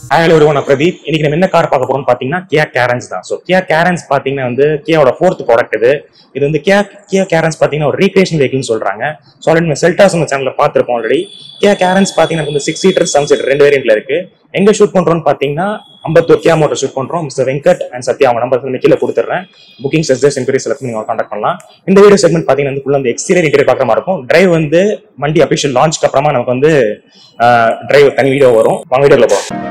hello ஒரு நான் பிரதீப் இன்னைக்கு நம்ம என்ன கார் பார்க்க போறோம்னு பாத்தீங்கன்னா கியா கேரன்ஸ் தான் ஸோ கியா கேரன்ஸ் பாத்தீங்கன்னா வந்து கியாவோட ஃபோர்த் ப்ராடக்ட் இது இது வந்து கியா கியா கேரன்ஸ் பாத்தீங்கன்னா ஒரு ரீக்ரியேஷன் வெஹிக்கிள்னு சொல்றாங்க ஸோ ஆல்ரெடி நம்ம செல்டாஸ் நம்ம சேனல்ல பார்த்துருப்போம் ஆல்ரெடி கியா கேரன்ஸ் பாத்தீங்கன்னா வந்து சிக்ஸ் சீட்டர் செவன் சீட்டர் ரெண்டு வேரியன்ட்ல இருக்கு எங்க ஷூட் பண்றோம்னு பாத்தீங்கன்னா அம்பத்தூர் கியா மோட்டர் ஷூட் பண்றோம் மிஸ்டர் வெங்கட் அண்ட் சத்யா அவங்க நம்பர் வந்து கீழே கொடுத்துறேன் புக்கிங் சஜஸ் இன்குவரி செலக்ட் நீங்க கான்டாக்ட் பண்ணலாம் இந்த வீடியோ செக்மெண்ட் பாத்தீங்கன்னா வந்து ஃபுல்லா அந்த எக்ஸ்டீரியர் இன்டீரியர் பார்க்குற மாதிரி இருக்கும் டிரைவ் வந்து வண்டி அபிஷியல் லான்ச்க்கு அப்புறமா நமக்கு வந்து டிரைவ் தனி வீடியோ வரும் வாங்க வீடியோல போகும்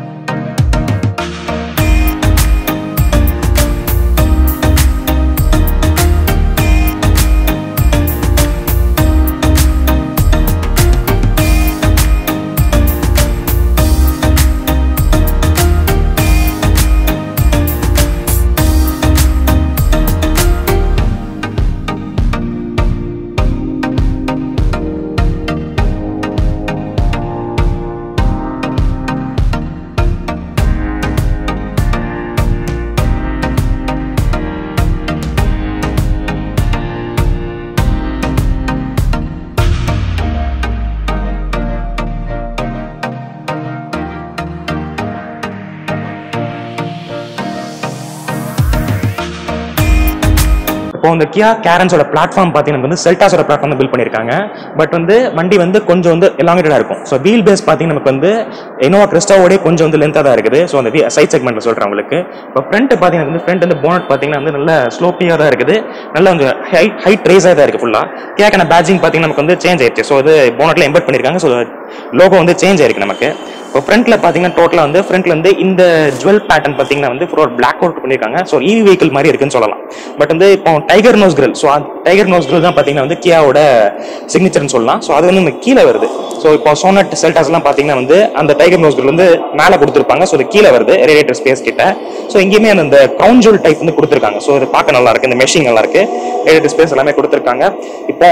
இப்போ இந்த கியா கேரன்ஸோட பிளாட்ஃபார்ம் பார்த்தீங்கன்னா வந்து செல்டாஸோட பிளாட்ஃபார்ம் பில்ட் பண்ணியிருக்காங்க பட் வந்து வண்டி வந்து கொஞ்சம் வந்து எலாங்கேட்டடாக இருக்கும் ஸோ வீல் பேஸ் பார்த்தீங்கன்னா நமக்கு வந்து இனோவா கிறிஸ்டாவோடய கொஞ்சம் வந்து லென்த்தாக தான் இருக்குது ஸோ அந்த சைட் செக்மெண்ட்டில் சொல்கிறேன் உங்களுக்கு இப்போ ஃப்ரண்ட் பார்த்தீங்கன்னா வந்து ஃப்ரண்ட் வந்து போனட் பார்த்தீங்கன்னா வந்து நல்ல ஸ்லோப்பியாக தான் இருக்குது நல்ல கொஞ்சம் ஹைட் ஹைட் ரேஸாக தான் இருக்குது ஃபுல்லாக கேக்கான பேட்சிங் பார்த்தீங்கன்னா நமக்கு வந்து சேஞ்ச் ஆயிடுச்சு ஸோ இது போனட்ல எம்பெட் பண்ணியிருக்காங்க ஸோ லோகோ வந்து சேஞ்ச் ஆயிருக்கு நமக்கு இப்போ ஃப்ரண்ட்ல பார்த்தீங்கன்னா டோட்டலாக வந்து ஃப்ரண்ட்ல வந்து இந்த ஜுவல் பேட்டர்ன் பார்த்தீங்கன்னா வந்து ஃபுல் பிளாக் அவுட் பண்ணியிருக்காங்க ஸோ இவி வெஹிக்கிள் மாதிரி இருக்குன்னு சொல்லலாம் பட் வந்து இப்போ tiger nose grille so tiger nose grille தான் பார்த்தீங்கன்னா வந்து கியாவோட சிக்னேச்சர்னு சொல்லலாம் ஸோ அது வந்து நமக்கு கீழே வருது ஸோ இப்போ சோனட் செல்டாஸ்லாம் பார்த்தீங்கன்னா வந்து அந்த டைகர் நோஸ் கிரில் வந்து மேலே கொடுத்துருப்பாங்க ஸோ அது கீழே வருது ரேடியேட்டர் ஸ்பேஸ் கிட்ட ஸோ இங்கேயுமே அந்த கிரவுன் ஜுவல் டைப் வந்து கொடுத்துருக்காங்க ஸோ இது பார்க்க நல்லா இருக்கு இந்த மெஷிங் நல்லா இருக்கு ரேடியேட்டர் ஸ்பேஸ் எல்லாமே கொடுத்துருக்காங்க இப்போ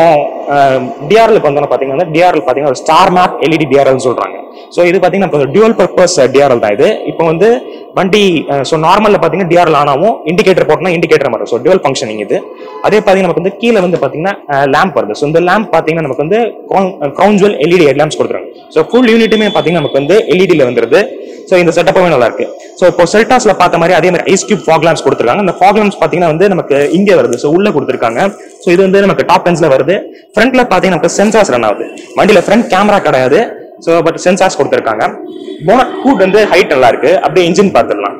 டிஆர்எல் வந்தோம்னா பார்த்தீங்கன்னா டிஆர்எல் பார்த்தீங்கன்னா ஒரு ஸ்டார் மேப் எல்இடி டிஆர்எல் சொல்றாங்க ஸோ இது பார்த்தீங்கன்னா இப்போ டியூவல் பர்பஸ் டிஆர்எல் தான் இது இப்போ வந்து வண்டி ஸோ நார்மலில் பார்த்தீங்கன்னா டிஆர்எல் ஆனாவும் இண்டிகேட்டர் போட்டோம்னா இண்டிகேட்டர் மாதிரி ஸோ டியூவல் ஃபங்க்ஷனிங் இது அதே பார்த்தீங்கன்னா நமக்கு வந்து கீழே வந்து பார்த்தீங்கன்னா லேம்ப் வருது ஸோ இந்த லேம்ப் பார்த்தீங்கன்னா நமக்கு வந்து crown jewel LED head lamps கொடுக்குறாங்க ஸோ ஃபுல் யூனிட்டுமே பார்த்தீங்கன்னா நமக்கு வந்து எல்இடியில் வந்துருது ஸோ இந்த செட்டப்புமே நல்லா இருக்கு ஸோ இப்போ செல்டாஸ்ல பார்த்த மாதிரி அதே மாதிரி ஐஸ் கியூப் ஃபாக் லேம்ப்ஸ் கொடுத்துருக்காங்க இந்த ஃபாக் லேம்ப்ஸ் பார்த்தீங்கன்னா வந்து நமக்கு இங்கே வருது ஸோ உள்ள கொடுத்துருக்காங்க ஸோ இது வந்து நமக்கு டாப் லென்ஸ்ல வருது ஃப்ரண்ட்ல பார்த்தீங்கன்னா நமக்கு சென்சார்ஸ் ரன் ஆகுது வண்டியில ஃப்ரண்ட் கேமரா கிடையாது ஸோ பட் சென்சார்ஸ் கொடுத்துருக்காங்க போனட் ஹூட் வந்து ஹைட் நல்லா இருக்கு அப்படியே இன்ஜின் பார்த்துடலாம்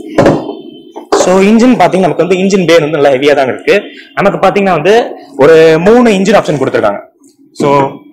ஸோ இன்ஜின் பார்த்தீங்கன்னா நமக்கு வந்து இன்ஜின் பேர் வந்து நல்லா ஹெவியாக தான் இருக்கு நமக்கு பார்த்தீங்கன்னா வந்து ஒரு மூணு இன்ஜின் ஆப்ஷன் கொடுத்துருக்காங்க ஸோ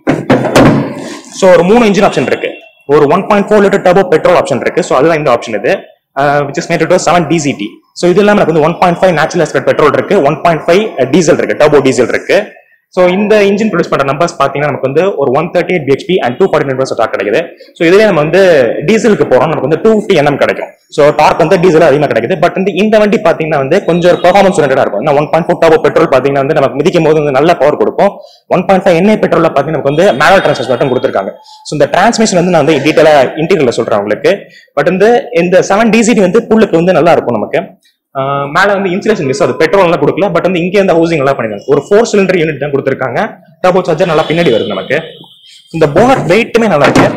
ஸோ ஒரு மூணு இன்ஜின் ஆப்ஷன் இருக்கு ஒரு one point four litre turbo petrol option இருக்கு ஸோ அதுதான் இந்த ஆப்ஷன் இது which is made seven DCT so இது இல்லாமல் எனக்கு வந்து one point five natural aspirated petrol இருக்கு ஒன் பாயிண்ட் ஃபைவ் டீசல் இருக்கு டர்போ டீசல் இருக்கு ஸோ இந்த இன்ஜின் ப்ரொடியூஸ் பண்ற நம்பர்ஸ் பார்த்தீங்கன்னா நமக்கு வந்து ஒரு one thirty eight BHP and two forty nine torque கிடைக்குது ஸோ இதுலேயே நம்ம வந்து டீசலுக்கு போறோம் நமக்கு வந்து டூ ஃபிஃப்டி என்எம் கிடைக்கும் ஸோ டார்க் வந்து டீசல் அதிகமாக கிடைக்குது பட் வந்து இந்த வண்டி பார்த்தீங்கன்னா வந்து கொஞ்சம் பெர்ஃபார்மன்ஸ் ஓரியன்டா இருக்கும் one point four turbo petrol பார்த்தீங்கன்னா வந்து நமக்கு மிதிக்கும் போது வந்து நல்ல பவர் கொடுக்கும் ஒன் பாயிண்ட் ஃபைவ் எண்ணெய் பெட்ரோல் பார்த்தீங்கன்னா நமக்கு வந்து மேனுவல் டிரான்ஸ்மிஷன் மட்டும் கொடுத்துருக்காங்க ஸோ இந்த டிரான்ஸ்மிஷன் வந்து நான் வந்து டீட்டெயிலாக இன்டீரியர்ல சொல்றேன் உங்களுக்கு பட் வந்து இந்த செவன் டிசிடி வந்து புல்லுக்கு வந்து நல்லா இருக்கும் நமக்கு மேல வந்து இன்சுலேஷன் மிஸ் ஆகுது பெட்ரோல் எல்லாம் கொடுக்கல பட் வந்து இங்கே இந்த ஹவுசிங் நல்லா பண்ணிருக்காங்க ஒரு ஃபோர் சிலிண்டர் யூனிட் தான் கொடுத்துருக்காங்க டர்போ சார்ஜர் நல்லா பின்னாடி வருது நமக்கு இந்த போனட் வெயிட்டுமே நல்லா இருக்கு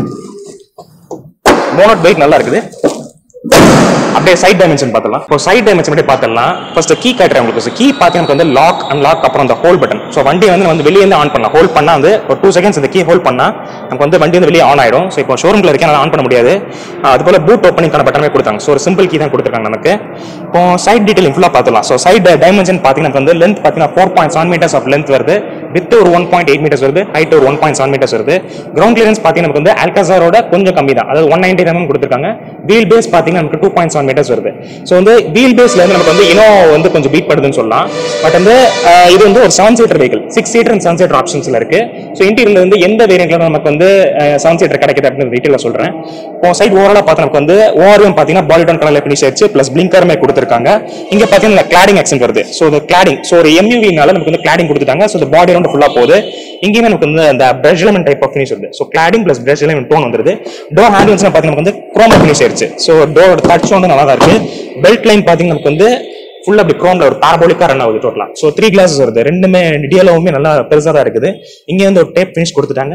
போனட் வெயிட் நல்லா இருக்குது அப்படியே சைட் டைமென்ஷன் பார்த்தலாம் இப்போ சைட் டைமென்ஷன் மட்டும் பார்த்தலாம் ஃபர்ஸ்ட் கீ காட்டுறேன் உங்களுக்கு கீ பார்த்து நமக்கு வந்து லாக் அன்லாக் அப்புறம் அந்த ஹோல் பட்டன் ஸோ வண்டி வந்து வந்து வெளியே இருந்து ஆன் பண்ணலாம் ஹோல்ட் பண்ணா வந்து ஒரு டூ செகண்ட்ஸ் இந்த கீ ஹோல்ட் பண்ணா நமக்கு வந்து வண்டி வந்து வெளியே ஆன் ஆயிடும் ஸோ இப்போ ஷோரூம்ல இருக்கேன் ஆன் பண்ண முடியாது அது போல பூட் ஓப்பனிங்கான பட்டனே கொடுத்தாங்க ஸோ ஒரு சிம்பிள் கீ தான் கொடுத்துருக்காங்க நமக்கு இப்போ சைட் டீடைல் ஃபுல்லாக பார்த்துலாம் ஸோ சைட் டைமென்ஷன் பார்த்தீங்கன்னா வந்து லென்த் பார்த்தீங்கன்னா four point seven metres of length வருது வித் ஒரு ஒன் பாயிண்ட் எயிட் மீட்டர்ஸ் வருது ஹைட் ஒரு ஒன் பாயிண்ட் செவன் மீட்டர்ஸ் வருது கிரவுண்ட் கிளியரன்ஸ் பார்த்தீங்கன்னா நமக்கு வந்து ஆல்காசாரோட கொஞ்சம் கம்மி தான் அதாவது ஒன் நைன்டி எம்எம் கொடுத்துருக்காங்க வீல் பேஸ் பார்த்தீங்கன்னா நமக்கு டூ பாயிண்ட் செவன் மீட்டர்ஸ் வருது ஸோ வந்து வீல் பேஸ்ல வந்து நமக்கு வந்து இனோ வந்து கொஞ்சம் பீட் பண்ணுதுன்னு சொல்லலாம் பட் வந்து இது வந்து ஒரு seven seater vehicle six seater and seven seater ஆப்ஷன்ஸ்ல இருக்கு ஸோ இன்டீரியர்ல வந்து எந்த வேரியன்ட்ல நமக்கு வந்து செவன் சீட்டர் கிடைக்குது அப்படின்னு டீட்டெயில சொல்றேன் இப்போ சைட் ஓவராலா பார்த்தா நமக்கு வந்து ஓஆர்எம் பார்த்தீங்கன்னா பாலிடான் கலர்ல பினிஷ் ஆயிடுச்சு பிளஸ் பிளிங்கருமே கொடுத்துருக்காங்க இங்க பார்த்தீங்கன்னா கிளாடிங் ஆக்சன் வருது ஸோ இந்த கிளாடிங் ஸோ ஒரு எம்யூவினால நமக்கு வந்து கிளாடிங் கொடுத்துட்டாங்க ஸோ இந்த பாடி ரவுண்ட் ஃபுல்லா போகுது இங்கேயுமே நமக்கு வந்து அந்த brush element type of finish வருது so cladding plus brush element tone வந்துருது டோர் ஹேண்டில்ஸ் பார்த்தீங்கன்னா நமக்கு வந்து குரோமா ஃபினிஷ் ஆயிடுச்சு ஸோ டோரோட டச் வந்து நல்லா தான் இருக்கு பெல்ட் லைன் பார்த்தீங்கன்னா நமக்கு வந்து ஃபுல்லா அப்படி குரோம்ல ஒரு பாரபோலிக்கா ரன் ஆகுது டோட்டலா ஸோ த்ரீ கிளாஸஸ் வருது ரெண்டுமே டிஎலோவுமே நல்லா பெருசா தான் இருக்குது இங்கே வந்து ஒரு டேப் ஃபினிஷ் கொடுத்துட்டாங்க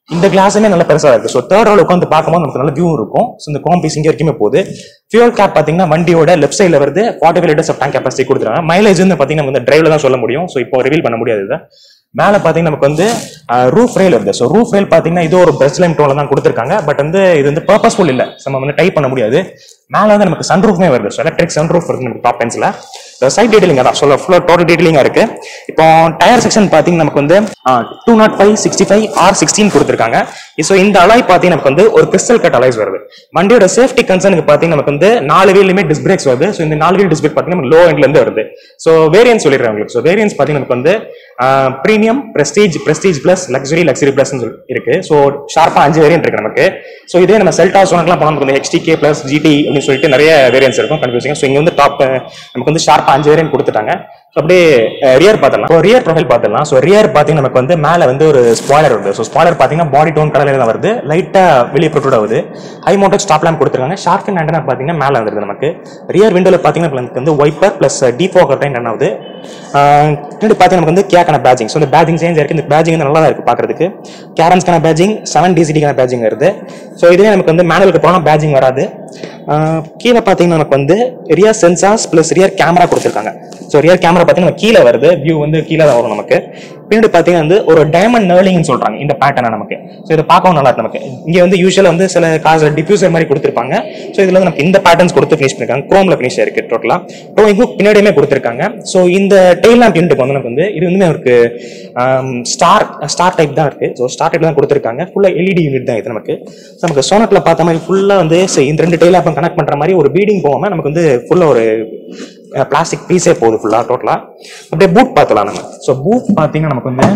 இந்த கிளாஸுமே நல்ல பெருசா இருக்கு ஸோ தேர்ட் ரோல் உட்காந்து பார்க்கும்போது நமக்கு நல்ல வியூ இருக்கும் ஸோ இந்த காம்பீஸ் இங்க வரைக்குமே போகுது ஃபியூல் கேப் பாத்தீங்கன்னா வண்டியோட லெஃப்ட் சைடுல வருது forty five litres of tank capacity கொடுத்துருக்காங்க மைலேஜ் வந்து பாத்தீங்கன்னா நம்ம வந்து டிரைவ்ல தான் சொல்ல முடியும் ஸோ இப்போ ரிவீல் பண்ண முடியாது இதை மேல பாத்தீங்கன்னா நமக்கு வந்து ரூஃப் ரேல் வருது ஸோ ரூஃப் ரேல் பாத்தீங்கன்னா இது ஒரு பிரஸ் லைம் டோன்ல தான் கொடுத்துருக்காங்க பட் வந்து இது வந்து பர்பஸ்ஃபுல் இல்ல நம்ம வந்து டைப் பண்ண முடியாது மேல வந்து நமக்கு சன் ரூஃப்மே வருது ஸோ எலக்ட்ரிக் சன் ரூஃப் வருது நமக்கு டாப் பென்ஸ்ல சைட் டீடைலிங் தான் சொல்ல ஃபுல்லாக டோட்டல் டீடைலிங்கா இருக்கு இப்போ டயர் செக்ஷன் பாத்தீங்கன்னா நமக்கு வந்து two nought five sixty five R sixteen கொடுத்துருக்காங்க ஸோ இந்த அலாய் பாத்தீங்கன்னா நமக்கு வந்து ஒரு கிறிஸ்டல் கட் அலாய்ஸ் வருது வண்டியோட சேஃப்டி கன்சர்னுக்கு பாத்தீங்கன்னா நமக்கு வந்து நாலு வீலுமே டிஸ்க் பிரேக்ஸ் வருது ஸோ இந்த நாலு வீல் டிஸ்க் பிரேக் பாத்தீங்கன்னா லோ எண்ட்ல இருந்து வருது ஸோ வேரியன்ஸ் சொல்லிடுறேன் உங்களுக்கு ஸோ வேரியன்ஸ் பாத்தீங்கன்னா நமக்கு வந்து premium prestige prestige plus luxury luxury plus இருக்கு ஸோ ஷார்ப்பா அஞ்சு வேரியன்ட் இருக்கு நமக்கு ஸோ இதே நம்ம செல்டா சோனக்லாம் போனால் நமக்கு வந்து ஹெச்டிகே பிளஸ் ஜிடி அப்படின்னு சொல்லிட்டு நிறைய வேரியன்ஸ் இருக்கும் கன்ஃபியூசிங் ஸோ இங்க வந்து டாப் நமக்கு வந்து ஷார்ப்பா அஞ்சு வேரியன்ட் கொடுத்துட்டாங்க ஸோ அப்படியே ரியர் பார்த்துடலாம் ஸோ ரியர் ப்ரொஃபைல் பார்த்துடலாம் ஸோ ரியர் பார்த்தீங்கன்னா நமக்கு வந்து மேலே வந்து ஒரு ஸ்பாய்லர் வருது ஸோ ஸ்பாய்லர் பார்த்தீங்கன்னா பாடி டோன் கலரில் தான் வருது லைட்டாக வெளியே ப்ரொட்ரூட் ஆகுது ஹை மோட்டர் ஸ்டாப் லேம்ப் கொடுத்துருக்காங்க ஷார்ஃபின் ஆண்டனா பார்த்தீங்கன்னா மேலே வந்துருது நமக்கு ரியர் விண்டோவில் பார்த்தீங்கன்னா நமக்கு வந்து wiper plus defogger time run ஆகுது பின்னாடி பார்த்தீங்கன்னா நமக்கு வந்து கேக்கான பேஜிங் ஸோ இந்த பேஜிங் சேஞ்ச் இருக்கு இந்த பேஜிங் வந்து நல்லா தான் இருக்கு பார்க்கறதுக்கு கேரன்ஸ்க்கான பேஜிங் செவன் டிசிடிக்கான பேஜிங் வருது ஸோ இதுவே நமக்கு வந்து மேனுவலுக்கு போனால் பேஜிங் வராது ஆஹ் கீழே பார்த்தீங்கன்னா நமக்கு வந்து rear sensors plus rear camera கொடுத்துருக்காங்க ஸோ ரியர் கேமரா பார்த்தீங்கன்னா கீழே வருது வியூ வந்து கீழே தான் வரும் நமக்கு பின்னாடி பார்த்தீங்கன்னா வந்து ஒரு டைமண்ட் நர்லிங்னு சொல்றாங்க இந்த பேட்டர்னை நமக்கு ஸோ இதை பார்க்கவும் நல்லா இருக்கு நமக்கு இங்கே வந்து யூஸ்வலாக வந்து சில காசு டிஃப்யூசர் மாதிரி கொடுத்துருப்பாங்க ஸோ இதில் வந்து நமக்கு இந்த பேட்டர்ன்ஸ் கொடுத்து ஃபினிஷ் பண்ணிருக்காங்க குரோம்ல ஃபினிஷ் இருக்கு டோட்டலாக டோயிங் ஹுக் பின்னாடியுமே கொடுத்துருக்காங்க ஸோ இந்த டெய்ல் லேம்ப் யூனிட் வந்து நமக்கு வந்து இது வந்து நமக்கு ஸ்டார் ஸ்டார் டைப் தான் இருக்கு ஸோ ஸ்டார் டைப் தான் கொடுத்துருக்காங்க ஃபுல்லாக எல்இடி யூனிட் தான் இது நமக்கு So, நமக்கு சோனட்ல பார்த்த மாதிரி ஃபுல்லாக வந்து so இந்த ரெண்டு டெய்ல் லேம்பும் கனெக்ட் பண்ற மாதிரி ஒரு பீடிங் போகாம நமக்கு வந்து ஃபுல்லாக ஒரு பிளாஸ்டிக் பீஸே போகுது ஃபுல்லாக டோட்டலாக அப்படியே பூட் பார்த்தலாம் நம்ம ஸோ பூட் பார்த்தீங்கன்னா நமக்கு வந்து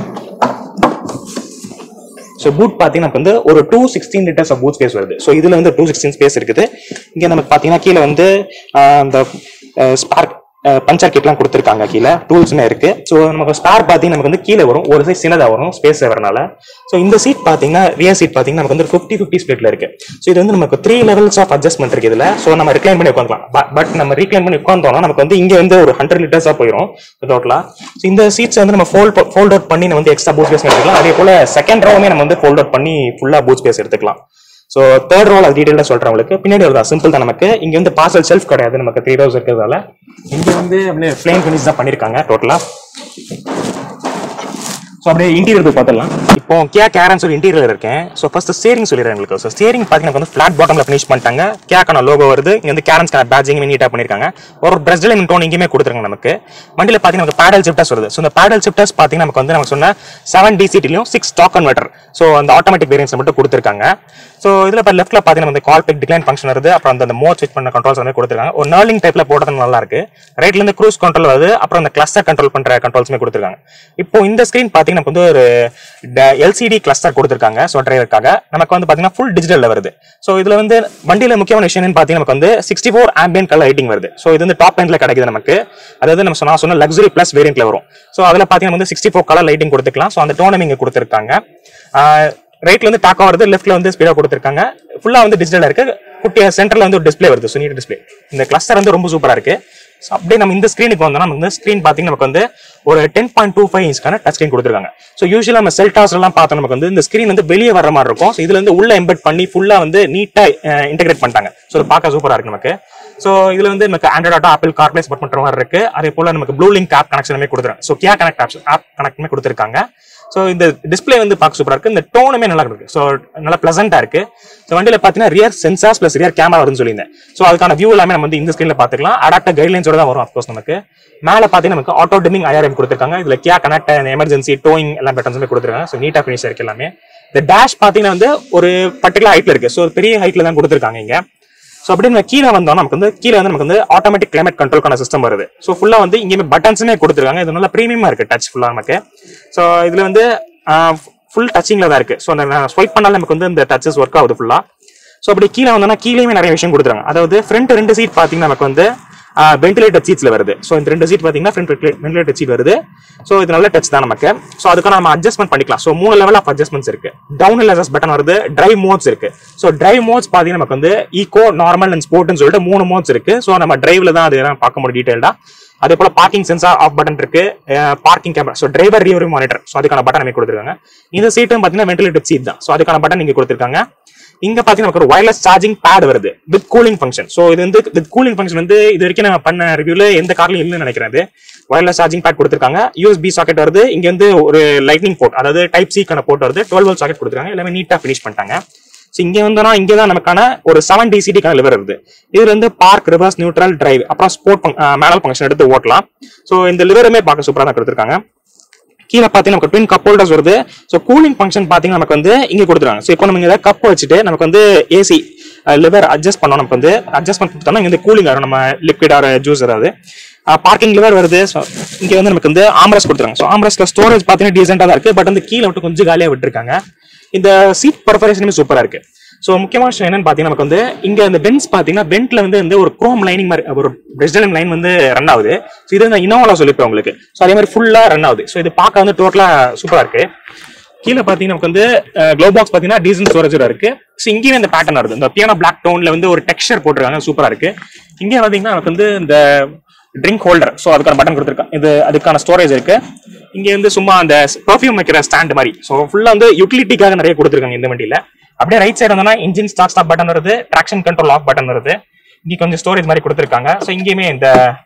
ஸோ பூட் பார்த்தீங்கன்னா நமக்கு வந்து ஒரு two sixteen litres of boot space வருது ஸோ இதுல வந்து டூ சிக்ஸ்டீன் ஸ்பேஸ் இருக்குது இங்கே நமக்கு பார்த்தீங்கன்னா கீழே வந்து ஆஹ், அந்த ஸ்பார்க் பஞ்சர் கிட்லாம் கொடுத்துருக்காங்க கீழே டூல்ஸ்மே இருக்கு ஸோ நமக்கு ஸ்பார் பார்த்தீங்கன்னா நமக்கு வந்து கீழே வரும் ஒரு சைஸ் சின்னதாக வரும் ஸ்பேஸ் வரனால ஸோ இந்த சீட் பார்த்தீங்கன்னா ரியர் சீட் பார்த்தீங்கன்னா நமக்கு வந்து ஃபிஃப்டி ஃபிஃப்டி ஸ்பிளிட்ல இருக்கு ஸோ இது வந்து நமக்கு த்ரீ லெவல்ஸ் ஆஃப் அட்ஜஸ்ட்மெண்ட் இருக்கு இதுல ஸோ நம்ம ரிக்ளைன் பண்ணி உட்காந்துக்கலாம் பட் நம்ம ரீக்ளைன் பண்ணி உட்காந்தோம்னா நமக்கு வந்து இங்க வந்து ஒரு ஹண்ட்ரட் லிட்டர்ஸா போயிடும் டோட்டலா ஸோ இந்த சீட்ஸ் வந்து நம்ம ஃபோல்ட் ஃபோல்ட் அவுட் பண்ணி நம்ம வந்து எக்ஸ்ட்ரா பூட் ஸ்பேஸ் எடுத்துக்கலாம் அதே போல செகண்ட் ரோவுமே நம்ம வந்து ஃபோல்ட் அவுட் பண்ணி ஃபுல்லா பூட் ஸ்பேஸ் எடுத்துக்கலாம் ஸோ தேர்ட் ரோல் அது டீடைலாக சொல்றேன் உங்களுக்கு பின்னாடி ஒரு சிம்பிள் தான் நமக்கு இங்க வந்து பார்சல் செல்ஃப் கிடையாது நமக்கு த்ரீ ரோஸ் இருக்கிறதால இங்க வந்து அப்படியே ஃபிளேம் ஃபினிஷ் தான் பண்ணிருக்காங்க டோட்டலா ஸோ அப்படியே இன்டீரியர் போய் பார்த்துடலாம் இப்போ கியா கேரன் சொல்லி இன்டீரியர் இருக்கேன் ஸோ ஃபர்ஸ்ட் ஸ்டேரிங் சொல்லிடுறேன் உங்களுக்கு ஸோ ஸ்டேரிங் பார்த்தீங்கன்னா வந்து ஃபிளாட் பாட்டம்ல ஃபினிஷ் பண்ணிட்டாங்க கேக்கான லோகோ வருது இங்க வந்து கேரன்ஸ்க்கான பேஜிங் நீட்டாக பண்ணிருக்காங்க ஒரு பிரஸ் லைன் டோன் இங்கேயுமே கொடுத்துருங்க நமக்கு வண்டியில் பார்த்தீங்கன்னா நமக்கு பேடல் ஷிஃப்டர்ஸ் வருது ஸோ இந்த பேடல் ஷிஃப்டர்ஸ் பார்த்தீங்கன்னா நமக்கு வந்து நமக்கு சொன்ன செவன் டிசிட்டிலையும் சிக்ஸ் டாக் கன்வெர்டர் ஸோ அந்த ஆட்டோமேட்டிக் வேரியன்ஸ் மட்டும் கொடுத்துருக்காங்க ஸோ இதில் இப்போ லெஃப்ட்ல பார்த்தீங்கன்னா வந்து கால் பிக் டிக்ளைன் ஃபங்க்ஷன் வருது அப்புறம் அந்த மோட் ஸ்விட்ச் பண்ண கண்ட்ரோல்ஸ் வந்து கொடுத்துருக்காங்க ஒரு நர்லிங் டைப்ல போடுறது நல்லா இருக்கு ரைட்ல இருந்து க்ரூஸ் கண்ட்ரோல் வருது அப்புறம் அந்த கிளஸ்டர் கண்ட்ரோல் பண்ற கண்ட்ரோல்ஸுமே கொடுத்துருக்காங்க இப்போ இந்த ஸ்கிரீன் பார்த்தீங்கன்னா நமக்கு வந்து ஒரு எல்சிடி கிளஸ்டர் கொடுத்துருக்காங்க ஸோ டிரைவருக்காக நமக்கு வந்து பார்த்தீங்கன்னா ஃபுல் டிஜிட்டல்ல வருது ஸோ இதுல வந்து வண்டியில முக்கியமான விஷயம் என்னன்னு பார்த்தீங்கன்னா நமக்கு வந்து sixty four ambient colour lighting வருது ஸோ இது வந்து டாப் எண்ட்ல கிடைக்குது நமக்கு அதாவது நம்ம சொன்னா சொன்ன லக்ஸரி பிளஸ் வேரியன்ட்ல வரும் ஸோ அதில் பார்த்தீங்கன்னா வந்து சிக்ஸ்டி ஃபோர் கலர் லைட்டிங் கொடுத்துக்கலாம் ஸோ அந்த டோனம் இங்க கொடுத்துருக்காங்க ரைட்ல வந்து டாக்கா வருது லெஃப்ட்ல வந்து ஸ்பீடா கொடுத்துருக்காங்க ஃபுல்லா வந்து டிஜிட்டலா இருக்கு குட்டியா சென்டர்ல வந்து ஒரு டிஸ்ப்ளே வருது ஸோ நீட் டிஸ்ப்ளே இந்த கிளஸ்டர் வந்து ரொம்ப சூப்பரா இருக்கு ஸோ அப்படியே நம்ம இந்த ஸ்க்ரீனுக்கு வந்தோம்னா நமக்கு வந்து ஸ்க்ரீன் பார்த்தீங்கன்னா நமக்கு வந்து ஒரு டென் பாயிண்ட் டூ ஃபைவ் இன்ச்க்கான டச் ஸ்க்ரீன் கொடுத்துருக்காங்க ஸோ யூஸ்வலாக நம்ம செல்டாஸ் எல்லாம் பார்த்தோம் நமக்கு வந்து இந்த ஸ்க்ரீன் வந்து வெளியே வர மாதிரி இருக்கும் ஸோ இதுல இருந்து உள்ள எம்பெட் பண்ணி ஃபுல்லா வந்து நீட்டா இன்டெகிரேட் பண்ணிட்டாங்க ஸோ இது பார்க்க சூப்பரா இருக்கு நமக்கு ஸோ இதுல வந்து நமக்கு Android Auto Apple CarPlay support பண்ற மாதிரி இருக்கு அதே போல நமக்கு ப்ளூ லிங்க் ஆப் கனெக்ஷனுமே கொடுத்துருக்காங்க so Kia connect apps app கனெக்ட்மே கொடுத்துருக்காங்க ஸோ இந்த டிஸ்ப்ளே வந்து பார்க்க சூப்பரா இருக்கு இந்த டோனுமே நல்லா இருக்கு ஸோ நல்லா பிளசண்டா இருக்கு ஸோ வண்டியில பாத்தீங்கன்னா rear sensors plus rear camera வருதுன்னு சொல்லியிருந்தேன் ஸோ அதுக்கான வியூ எல்லாமே நம்ம வந்து இந்த ஸ்கிரீன்ல பாத்துக்கலாம் அடாப்டர் கைட்லைன்ஸோட தான் வரும் அஃப்கோர்ஸ் நமக்கு மேல பாத்தீங்கன்னா நமக்கு ஆட்டோ டிமிங் ஐஆர்எம் கொடுத்துருக்காங்க இதுல கியா கனெக்ட் எமர்ஜென்சி டோயிங் எல்லா பட்டன்ஸுமே கொடுத்துருக்காங்க ஸோ நீட்டா ஃபினிஷ் இருக்கு எல்லாமே இந்த டேஷ் பாத்தீங்கன்னா வந்து ஒரு பர்டிகுலர் ஹைட்ல இருக்கு ஸோ பெரிய ஹைட்ல தான் கொடுத்துருக்காங்க இங்க ஸோ அப்படி நம்ம கீழே வந்தோம் நமக்கு வந்து கீழே வந்து நமக்கு வந்து ஆட்டோமேட்டிக் கிளைமேட் கண்ட்ரோல்கான சிஸ்டம் வருது ஸோ ஃபுல்லா வந்து இங்கேயுமே பட்டன்ஸுமே கொடுத்துருக்காங்க இது நல்லா ப்ரீமியமா இருக்கு டச் ஃபுல்லா நமக்கு ஸோ இதுல வந்து ஃபுல் டச்சிங்ல தான் இருக்கு ஸோ அந்த ஸ்வைப் பண்ணாலும் நமக்கு வந்து இந்த டச்சஸ் ஒர்க் ஆகுது ஃபுல்லா ஸோ அப்படி கீழே வந்தோம்னா கீழேயுமே நிறைய விஷயம் கொடுத்துருக்காங்க அதாவது ஃப்ரண்ட் ரெண்டு சீட் பார்த்தீங்கன்னா நமக்கு வந்து வென்டிலேட்டர் சீட்ஸ்ல வருது ஸோ இந்த ரெண்டு சீட் பார்த்தீங்கன்னா ஃப்ரண்ட் வென்டிலேட்டர் சீட் வருது ஸோ இது நல்ல டச் தான் நமக்கு ஸோ அதுக்கான நம்ம அட்ஜஸ்ட்மெண்ட் பண்ணிக்கலாம் ஸோ மூணு லெவல் ஆஃப் அட்ஜஸ்ட்மெண்ட்ஸ் இருக்கு டவுன் அட்ஜஸ்ட் பட்டன் வருது டிரைவ் மோட்ஸ் இருக்கு ஸோ டிரைவ் மோட்ஸ் பார்த்தீங்கன்னா நமக்கு வந்து ஈகோ நார்மல் அண்ட் ஸ்போர்ட்னு சொல்லிட்டு மூணு மோட்ஸ் இருக்கு ஸோ நம்ம டிரைவ்ல தான் அது எல்லாம் பார்க்க முடியும் டீடைல்டா அதே போல பார்க்கிங் சென்சார் ஆஃப் பட்டன் இருக்கு parking camera so driver rear view monitor so அதுக்கான பட்டன் நமக்கு கொடுத்துருக்காங்க இந்த சீட்டும் பார்த்தீங்கன்னா வென்டிலேட்டர் சீட் தான் ஸோ அதுக்கான பட்டன் நீங்க கொடுத்துருக்காங்க இங்க பாத்தீங்கன்னா நமக்கு ஒரு வயர்லெஸ் சார்ஜிங் பேட் வருது வித் கூலிங் ஃபங்க்ஷன் ஸோ இது வந்து வித் கூலிங் ஃபங்க்ஷன் வந்து இது வரைக்கும் நம்ம பண்ண ரிவ்யூல எந்த கார்லயும் இல்லைன்னு நினைக்கிறேன் இது வயர்லெஸ் சார்ஜிங் பேட் கொடுத்துருக்காங்க யூஎஸ்பி சாக்கெட் வருது இங்க வந்து ஒரு லைட்னிங் போர்ட் அதாவது டைப் சிக்கான போர்ட் வருது டுவெல் வோல்ட் சாக்கெட் கொடுத்துருக்காங்க எல்லாமே நீட்டா ஃபினிஷ் பண்ணிட்டாங்க ஸோ இங்க வந்தோம்னா இங்க தான் நமக்கான ஒரு செவன் டிசிடிக்கான லிவர் வருது இதுல இருந்து பார்க் ரிவர்ஸ் நியூட்ரல் டிரைவ் அப்புறம் ஸ்போர்ட் மேனல் ஃபங்க்ஷன் எடுத்து ஓட்டலாம் ஸோ இந்த லிவருமே பார்க்க சூப்பரா தான் கொடுத்துருக்காங்க கீழே பார்த்தீங்கன்னா நமக்கு ட்வின் கப் ஹோல்டர்ஸ் வருது ஸோ கூலிங் ஃபங்க்ஷன் பார்த்தீங்கன்னா நமக்கு வந்து இங்கே கொடுத்துருவாங்க ஸோ இப்போ நம்ம இங்கே கப் வச்சுட்டு நமக்கு வந்து ஏசி லிவர் அட்ஜஸ்ட் பண்ணோம் நமக்கு வந்து அட்ஜஸ்ட்மெண்ட் கொடுத்தோம்னா இங்கே வந்து கூலிங் வரும் நம்ம லிக்விட் ஆர் ஜூஸ் ஏதாவது பார்க்கிங் லிவர் வருது ஸோ இங்கே வந்து நமக்கு வந்து ஆம்ரஸ் கொடுத்துருக்காங்க ஸோ ஆம்ரஸ்ல ஸ்டோரேஜ் பார்த்தீங்கன்னா டீசெண்டாக தான் இருக்கு பட் வந்து கீழே விட்டு கொஞ்சம் காலியாக விட்டுருக்காங்க இந்த சீட் பர்ஃபரேஷனுமே சூப்பராக இருக்கு ஸோ முக்கியமான விஷயம் என்னன்னு பார்த்தீங்கன்னா நமக்கு வந்து இங்க இந்த பென்ஸ் பார்த்தீங்கன்னா பென்ட்ல வந்து வந்து ஒரு குரோம் லைனிங் மாதிரி ஒரு பிரஸ்டலின் லைன் வந்து ரன் ஆகுது ஸோ இது நான் இனோவால சொல்லிப்பேன் உங்களுக்கு ஸோ அதே மாதிரி ஃபுல்லா ரன் ஆகுது ஸோ இது பார்க்க வந்து டோட்டலா சூப்பரா இருக்கு கீழே பார்த்தீங்கன்னா நமக்கு வந்து க்ளோ பாக்ஸ் பார்த்தீங்கன்னா டீசல் ஸ்டோரேஜ் இருக்கு ஸோ இங்கேயும் இந்த பேட்டர்ன் வருது இந்த பியானோ பிளாக் டோன்ல வந்து ஒரு டெக்ஸ்சர் போட்டிருக்காங்க சூப்பரா இருக்கு இங்கே பார்த்தீங்கன்னா நமக்கு வந்து இந்த ட்ரிங்க் ஹோல்டர் ஸோ அதுக்கான பட்டன் கொடுத்துருக்காங்க இது அதுக்கான ஸ்டோரேஜ் இருக்கு இங்க வந்து சும்மா அந்த பர்ஃபியூம் வைக்கிற ஸ்டாண்ட் மாதிரி ஸோ ஃபுல்லா வந்து யூட்டிலிட்டிக்காக நிறைய கொடுத்துருக்காங்க இந்த வண்டியில அப்படியே ரைட் சைடு வந்தோம்னா இன்ஜின் ஸ்டார்ட் ஸ்டாப் பட்டன் வருது ட்ராக்ஷன் கண்ட்ரோல் ஆஃப் பட்டன் வருது இங்க கொஞ்சம் ஸ்டோரேஜ் மாதிரி கொடுத்துருக்காங்க ஸோ இங்கேயுமே இந்த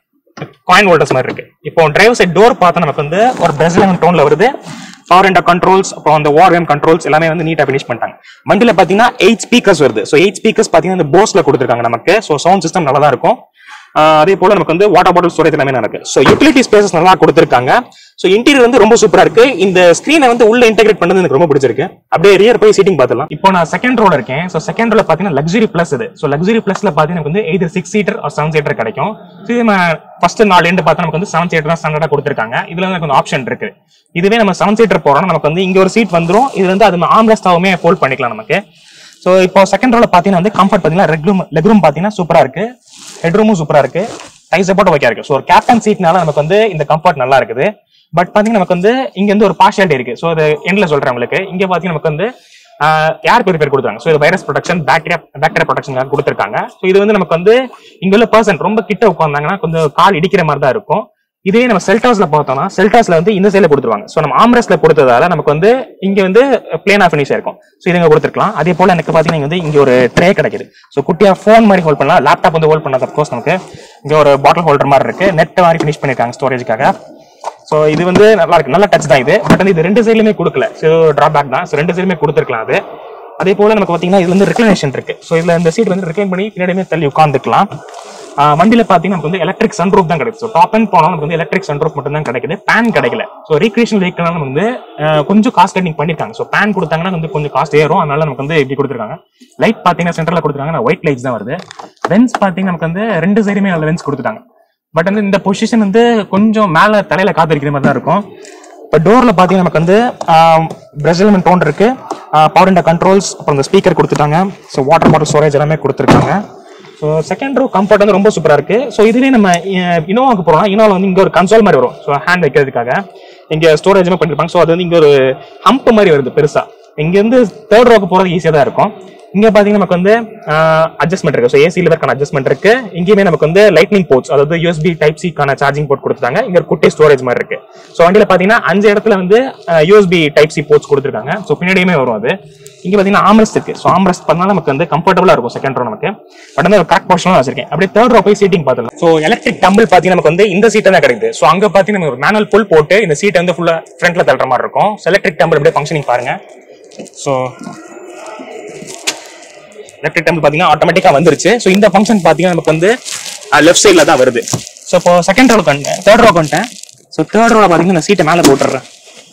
காயின் ஹோல்டர்ஸ் மாதிரி இருக்கு இப்போ டிரைவ் சைட் டோர் பார்த்தா நமக்கு வந்து ஒரு பிரசிலியன் டோன்ல வருது பவர் அண்ட் கண்ட்ரோல்ஸ் அப்புறம் அந்த வார் வேம் கண்ட்ரோல்ஸ் எல்லாமே வந்து நீட்டா ஃபினிஷ் பண்ணிட்டாங்க வண்டியில பாத்தீங்கன்னா எயிட் ஸ்பீக்கர்ஸ் வருது ஸோ எயிட் ஸ்பீக்கர்ஸ் பாத்தீங்கன்னா இந்த போஸ்ல கொடுத்துருக்காங்க நமக்கு ஸோ சவுண்ட் சிஸ்டம் நல்லா தான் இருக்கும் ஆஹ் அதே போல நமக்கு வந்து வாட்டர் பாட்டில் ஸ்டோரேஜ் எல்லாமே இருக்கு ஸோ யூட்டிலிட்டி ஸ்பேசஸ் நல்லா கொடுத்துருக்காங்க ஸோ இன்டீரியர் வந்து ரொம்ப சூப்பரா இருக்கு இந்த ஸ்க்ரீனை வந்து உள்ள இன்டெகிரேட் பண்ணது எனக்கு ரொம்ப பிடிச்சிருக்கு அப்படியே ரியர் போய் சீட்டிங் பார்த்துலாம் இப்போ நான் செகண்ட் ரோல இருக்கேன் ஸோ செகண்ட் ரோல பாத்தீங்கன்னா லக்ஸரி பிளஸ் இது ஸோ லக்ஸரி பிளஸ்ல பாத்தீங்கன்னா நமக்கு வந்து either six seater or seven seater கிடைக்கும் ஸோ இது நம்ம ஃபர்ஸ்ட் நாலு எண்டு பார்த்தா நமக்கு வந்து செவன் சீட்டர் தான் ஸ்டாண்டர்டா கொடுத்துருக்காங்க இதுல வந்து கொஞ்சம் ஆப்ஷன் இருக்கு இதுவே நம்ம செவன் சீட்டர் போறோம் நமக்கு வந்து இங்க ஒரு சீட் வந்துரும் இது வந்து அது ஆம்லஸ்டாவுமே ஃபோல்ட் பண்ணிக்கலாம் நமக்கு ஸோ இப்போ செகண்ட் ரோல பாத்தீங்கன்னா வந்து கம்ஃபர்ட் பாத்தீங்கன்னா ரெட் ரூம் லெக் ரூம் பாத்தீங்கன்னா சூப்பரா இருக்கு ஹெட் ரூமும் சூப்பரா இருக்கு டை சப்போர்ட் வைக்க இருக்கு ஸோ ஒரு கேப்டன் சீட்னால நமக்கு வந்து இந்த கம்ஃபர்ட் நல்லா இருக்குது பட் பாத்தீங்கன்னா நமக்கு வந்து இங்க வந்து ஒரு பார்ஷியாலிட்டி இருக்கு ஸோ அது எண்ட்ல சொல்றேன் உங்களுக்கு இங்க பாத்தீங்கன்னா நமக்கு வந்து ஏர் பியூரிஃபையர் கொடுத்தாங்க ஸோ இது virus protection bacteria bacteria protection கொடுத்துருக்காங்க ஸோ இது வந்து நமக்கு வந்து இங்க உள்ள பர்சன் ரொம்ப கிட்ட உட்காந்தாங்கன்னா கொஞ்சம் கால் இடிக்கிற மாதிரி தான் இருக்கும் இதே நம்ம செல்டாஸ்ல பார்த்தோம்னா செல்டாஸ்ல வந்து இந்த சைடுல கொடுத்துருவாங்க ஸோ நம்ம ஆம்ரஸ்ல கொடுத்ததால நமக்கு வந்து இங்க வந்து பிளேனா ஃபினிஷ் இருக்கும் ஸோ இது இங்க கொடுத்துருக்கலாம் அதே போல எனக்கு பாத்தீங்கன்னா இங்க வந்து இங்க ஒரு ட்ரே கிடைக்குது ஸோ குட்டியா ஃபோன் மாதிரி ஹோல்ட் பண்ணலாம் லேப்டாப் வந்து ஹோல்ட் பண்ணலாம் கோர்ஸ் நமக்கு இங்க ஒரு பாட்டில் ஹோல்டர் மாதிரி இருக்கு நெட் மாதிரி ஃபினிஷ் பண்ணிருக்காங்க ஸ்டோரேஜ்க்காக ஸோ இது வந்து நல்லா இருக்கு நல்ல டச் தான் இது பட் வந்து இது ரெண்டு சைடுலுமே கொடுக்கல ஸோ டிராபேக் தான் ஸோ ரெண்டு சைடுமே கொடுத்துருக்கலாம் அது அதே போல நமக்கு பாத்தீங்கன்னா இதுல வந்து ரெக்ளினேஷன் இருக்கு ஸோ இதுல இந்த சீட் வந்து ரெக்ளைன் பண்ணி பின்னாடியுமே தள்ளி உட்காந்துக்கலாம் ஆஹ் வண்டியில பாத்தீங்கன்னா நமக்கு வந்து எலக்ட்ரிக் சன்ரூப் தான் கிடைக்குது ஸோ டாப் அண்ட் போனாலும் நமக்கு வந்து எலக்ட்ரிக் சன்ரூப் மட்டும் தான் கிடைக்குது பேன் கிடைக்கல ஸோ ரீக்ரியேஷன் வெஹிக்கிள் நமக்கு வந்து ஆஹ் கொஞ்சம் காஸ்ட் கட்டிங் பண்ணிருக்காங்க ஸோ பேன் கொடுத்தாங்கன்னா வந்து கொஞ்சம் காஸ்ட் ஏறும் அதனால நமக்கு வந்து இப்படி கொடுத்துருக்காங்க லைட் பாத்தீங்கன்னா சென்டர்ல கொடுத்துருக்காங்க ஒயிட் லைட்ஸ் தான் வருது வென்ஸ் பாத்தீங்கன்னா நமக்கு வந்து ரெண்டு சைடுமே நல்ல வென்ஸ் கொடுத்துட்டாங்க பட் வந்து இந்த பொசிஷன் வந்து கொஞ்சம் மேல தலையில காத்திருக்கிற மாதிரி தான் இருக்கும் இப்போ டோர்ல பாத்தீங்கன்னா நமக்கு வந்து பிரசிலியன் டோன் இருக்கு பவர் அண்ட் கண்ட்ரோல்ஸ் அப்புறம் இந்த ஸ்பீக்கர் கொடுத்துட்டாங்க ஸோ வாட்டர் பாட்டில் ஸ்டோரேஜ் எல்லாமே கொடுத்துருக்காங்க ஸோ செகண்ட் ரோ கம்ஃபர்ட் வந்து ரொம்ப சூப்பரா இருக்கு ஸோ இதுவே நம்ம இனோவாக்கு போறோம் இனோவா வந்து இங்க ஒரு கன்சோல் மாதிரி வரும் ஸோ ஹேண்ட் வைக்கிறதுக்காக இங்க ஸ்டோரேஜுமே பண்ணிருப்பாங்க ஸோ அது வந்து இங்க ஒரு ஹம்ப் மாதிரி வருது பெருசா இங்க இருந்து தேர்ட் ரோக்கு போறது ஈஸியா தான் இருக்கும் இங்க பாத்தீங்கன்னா நமக்கு வந்து அட்ஜஸ்ட்மெண்ட் இருக்கு ஸோ ஏசி லிவர்க்கான அட்ஜஸ்ட்மெண்ட் இருக்கு இங்கேயுமே நமக்கு வந்து லைட்னிங் போர்ட்ஸ் அதாவது யூஎஸ்பி டைப் சிக்கான சார்ஜிங் போர்ட் கொடுத்துருக்காங்க இங்க ஒரு குட்டி ஸ்டோரேஜ் மாதிரி இருக்கு ஸோ வண்டியில பாத்தீங்கன்னா அஞ்சு இடத்துல வந்து யூஎஸ்பி டைப் சி போர்ட்ஸ் கொடுத்துருக்காங்க ஸோ பின்னாடியுமே வரும் அது இங்க பாத்தீங்கன்னா ஆம்ரஸ்ட் இருக்கு ஸோ ஆம்ரஸ்ட் பண்ணா நமக்கு வந்து கம்ஃபர்டபுளா இருக்கும் செகண்ட் ரோ நமக்கு பட் வந்து கரெக்ட் போர்ஷன் வச்சிருக்கேன் அப்படியே தேர்ட் ரோ போய் சீட்டிங் பார்த்துலாம் ஸோ எலக்ட்ரிக் டம்பிள் பாத்தீங்கன்னா நமக்கு வந்து இந்த சீட்டை தான் கிடைக்குது ஸோ அங்க பாத்தீங்கன்னா நமக்கு ஒரு மேனுவல் புல் போட்டு இந்த சீட்டை வந்து ஃபுல்லா ஃப்ரண்ட்ல தள்ளுற மாதிரி இருக்கும் எலக்ட்ரிக் டம்பிள் அப்படியே ஃபங்க்ஷனிங் பாருங்க ஸோ எலக்ட்ரிக் டம்பிள் பாத்தீங்கன்னா ஆட்டோமேட்டிக்கா வந்துருச்சு ஸோ இந்த ஃபங்க்ஷன் பாத்தீங்கன்னா நமக்கு வந்து லெஃப்ட் சைடில் தான் வருது ஸோ இப்போ செகண்ட் ரோல வந்துட்டேன் தேர்ட் ரோ வந்துட்டேன் ஸோ தேர்ட் ரோல பாத்தீங்கன்னா இந்த சீட்டை மேலே போட்டுறேன்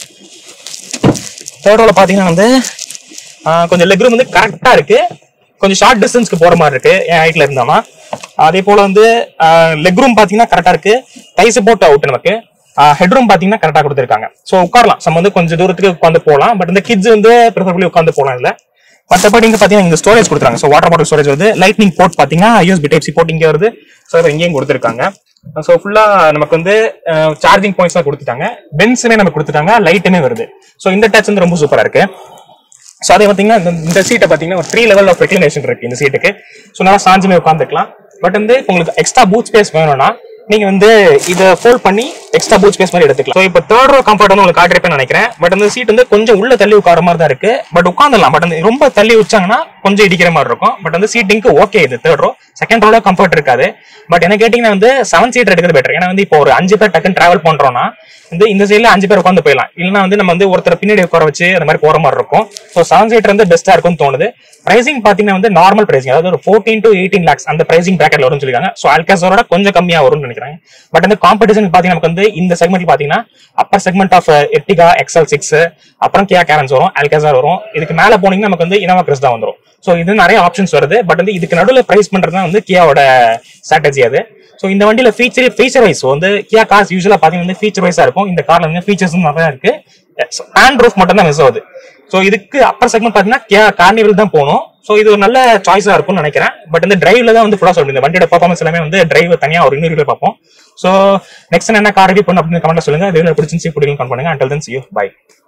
தேர்ட் ரோல பாத்தீங்கன்னா வந்து ஆஹ், கொஞ்சம் லெக் ரூம் வந்து கரெக்டா இருக்கு கொஞ்சம் ஷார்ட் டிஸ்டன்ஸ்க்கு போற மாதிரி இருக்கு என் ஹைட்ல இருந்தோம்னா அதே போல வந்து லெக் ரூம் பாத்தீங்கன்னா கரெக்டா இருக்கு டை சப்போர்ட் அவுட் நமக்கு ஹெட் ரூம் பாத்தீங்கன்னா கரெக்டா கொடுத்துருக்காங்க ஸோ உட்காரலாம் நம்ம வந்து கொஞ்சம் தூரத்துக்கு உட்காந்து போகலாம் பட் இந்த கிட்ஸ் வந்து ப்ரிஃபரபிளி உட்காந்து போகலாம் இல்ல மற்றபடி இங்க பாத்தீங்கன்னா இந்த ஸ்டோரேஜ் கொடுத்துருக்காங்க ஸோ வாட்டர் பாட்டில் ஸ்டோரேஜ் வந்து லைட்னிங் போர்ட் பாத்தீங்கன்னா யூஎஸ்பி டைப் சி போர்ட் இங்கே வருது ஸோ இங்கேயும் கொடுத்துருக்காங்க ஸோ ஃபுல்லா நமக்கு வந்து சார்ஜிங் பாயிண்ட்ஸ் தான் கொடுத்துட்டாங்க பென்ஸுமே நமக்கு கொடுத்துட்டாங்க லைட்டுமே வருது ஸோ இந்த டச் வந்து ரொம்ப சூப்பரா இருக்கு ஸோ அதே பார்த்தீங்கன்னா இந்த- இந்த சீட்டை பார்த்தீங்கன்னா ஒரு த்ரீ லெவல் ஆஃப் ரெக்லினேஷன் இருக்கு இந்த சீட்டுக்கு ஸோ நல்லா சாஞ்சுமே உட்காந்துக்கலாம் பட் வந்து உங்களுக்கு எக்ஸ்ட்ரா பூட் ஸ்பேஸ் வேணும்னா நீங்க வந்து இதை ஃபோல்ட் பண்ணி எக்ஸ்ட்ரா பூட் ஸ்பேஸ் மாதிரி எடுத்துக்கலாம் ஸோ இப்போ தேர்ட் ரோ கம்ஃபர்ட் வந்து உங்களுக்கு காட்டிருப்பேன்னு நினைக்கிறேன் பட் அந்த சீட் வந்து கொஞ்சம் உள்ள தள்ளி உட்கார மாதிரி தான் இருக்கு பட் உட்காந்துடலாம் பட் வந்து ரொம்ப தள்ளி வச்சாங்கன்னா கொஞ்சம் இடிக்கிற மாதிரி இருக்கும் பட் வந்து சீட்டிங்க்கு ஓகே இது தேர்ட் ரோ செகண்ட் ரோல கம்ஃபர்ட் இருக்காது பட் என்ன கேட்டீங்கன்னா வந்து செவன் சீட் எடுக்கிறது பெட்டர் ஏன்னா வந்து இப்போ ஒரு அஞ்சு பேர் டக்குன்னு டிராவல் பண்றோம்னா வந்து இந்த சைடுல அஞ்சு பேர் உட்காந்து போயிடலாம் இல்லைன்னா வந்து நம்ம வந்து ஒருத்தர் பின்னாடி உட்கார வச்சு அந்த மாதிரி போற மாதிரி இருக்கும் ஸோ செவன் சீட்டர் வந்து பெஸ்டா இருக்கும்னு தோணுது பிரைசிங் பாத்தீங்கன்னா வந்து நார்மல் பிரைசிங் அதாவது ஒரு ஃபோர்டீன் டு எயிட்டீன் லேக்ஸ் அந்த பிரைசிங் பிராக்கெட்ல வரும்னு சொல்லிருக்காங்க ஸோ அல்காசரோட கொஞ்சம் கம்மியா வரும்னு நினைக்கிறேன் பட் அந்த காம்படிஷன் பாத்தீங்கன்னா நமக்கு வந்து இந்த செக்மெண்ட் பாத்தீங்கன்னா upper segment of Ertiga XL six அப்புறம் கியா கேரன்ஸ் வரும் அல்காசர் வரும் இதுக்கு மேல போனீங்கன்னா நமக்கு வந்து இனோவா கிறிஸ் தான் வந்துரும் ஸோ இது நிறைய ஆப்ஷன்ஸ் வருது பட் வந்து இதுக்கு நடுவில் பிரைஸ் பண்றது தான் வந்து கியாவோட ஸ்ட்ராட்டஜி அது ஸோ இந்த வண்டியில ஃபீச்சர் ஃபீச்சர் வைஸ் வந்து கியா கார்ஸ் யூஸ்வலா பாத்தீங்கன்னா வந்து ஃபீச்சர் வைஸா இருக்கும் இந்த கார்ல வந்து ஃபீச்சர்ஸ் நிறைய இருக்கு ஹேண்ட் ரூஃப் மட்டும் தான் மிஸ் ஆகுது ஸோ இதுக்கு அப்பர் செக்மெண்ட் பாத்தீங்கன்னா கியா கார்னிவல் தான் போகணும் ஸோ இது ஒரு நல்ல சாய்ஸா இருக்கும்னு நினைக்கிறேன் பட் இந்த டிரைவ்ல தான் வந்து ஃபுல்லா சொல்லுங்க இந்த வண்டியோட பர்ஃபார்மன்ஸ் எல்லாமே வந்து டிரைவ் தனியா ஒரு இன்னொரு பார்ப்போம் ஸோ நெக்ஸ்ட் என்ன கார் ரிவ்யூ பண்ணணும் அப்படின்னு கமெண்ட் சொல்லுங்க இது பிடிச்சிருந்துச்சு பிடிக்கும் பண்ணுங்க until then see you by